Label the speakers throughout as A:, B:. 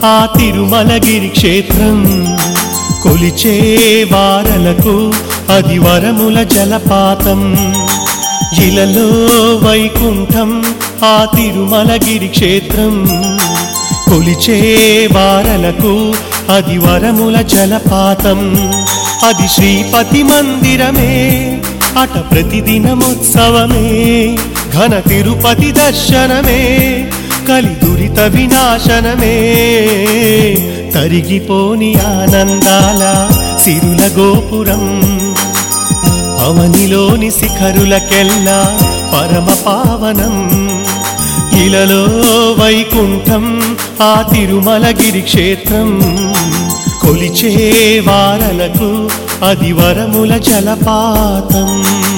A: ఆ తిరుమలగిరి క్షేత్రం కొలిచే వారలకు అది వరముల జలపాతం ఇలలో వైకుంఠం ఆ తిరుమలగిరి క్షేత్రం కొలిచే వారలకు అది వరముల జలపాతం అది శ్రీపతి మందిరమే అట ప్రతిదినముత్సవమే ఘన తిరుపతి దర్శనమే కలి దురిత వినాశనమే తరిగిపోని ఆనందాల సిరుల గోపురం అవనిలోని శిఖరులకెల్లా పరమ పావనం ఇలలో వైకుంఠం ఆ తిరుమలగిరి క్షేత్రం కొలిచే వారలకు అది వరముల జలపాతం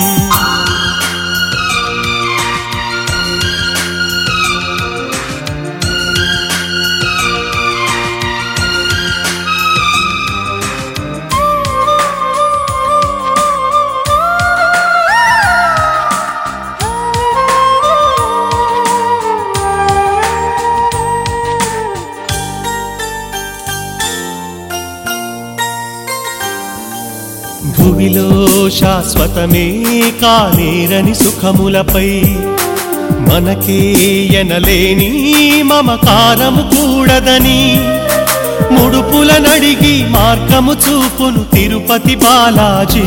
A: భువిలో శాశ్వతమే కానేరని సుఖములపై మనకే ఎనలేని మమకారము కూడదని ముడుపుల నడిగి మార్గము చూపును తిరుపతి బాలాజీ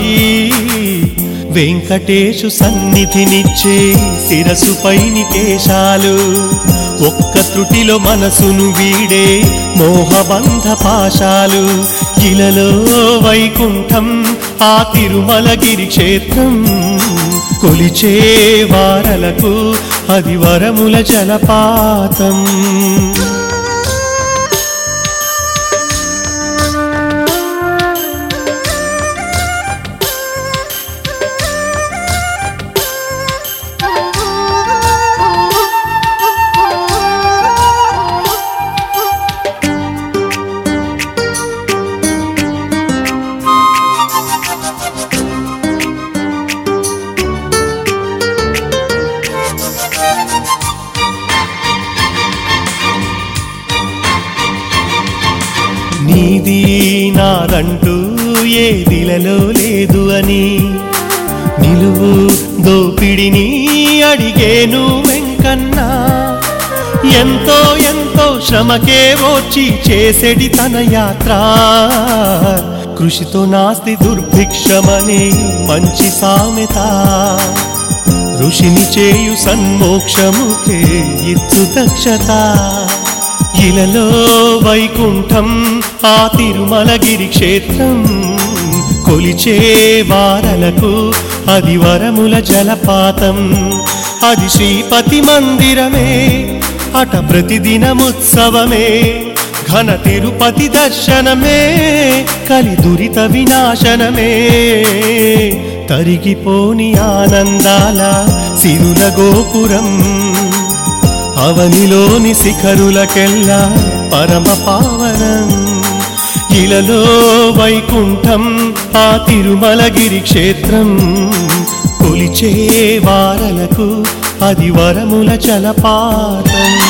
A: వెంకటేశు సన్నిధినిచ్చే శిరసుపై నికేశాలు ఒక్క త్రుటిలో మనసును వీడే మోహబంధ పాశాలు ఇలలో వైకుంఠం ఆ తిరుమలగిరి క్షేత్రం కొలిచే వారలకు అది వరముల జలపాతం నీది నాదంటూ ఏదిలలో లేదు అని నిలువు దోపిడిని అడిగేను వెంకన్నా ఎంతో ఎంతో శ్రమకే వచ్చి చేసేటి తన యాత్ర కృషితో నాస్తి దుర్భిక్షమనే మంచి సామెత ఋషిని చేయు సన్మోక్షముకే ఇచ్చు దక్షత ఇలలో వైకుంఠం ఆ తిరుమలగిరి క్షేత్రం కొలిచే వారలకు అది వరముల జలపాతం అది శ్రీపతి మందిరమే అట ప్రతిదినముత్సవమే ఘన తిరుపతి దర్శనమే కలి దురిత వినాశనమే తరిగిపోని ఆనందాల సిరుల గోపురం అవనిలోని శిఖరులకెల్లా పరమ పావనం ఇలలో వైకుంఠం ఆ తిరుమలగిరి క్షేత్రం కొలిచే వారలకు అది వరముల జలపాతం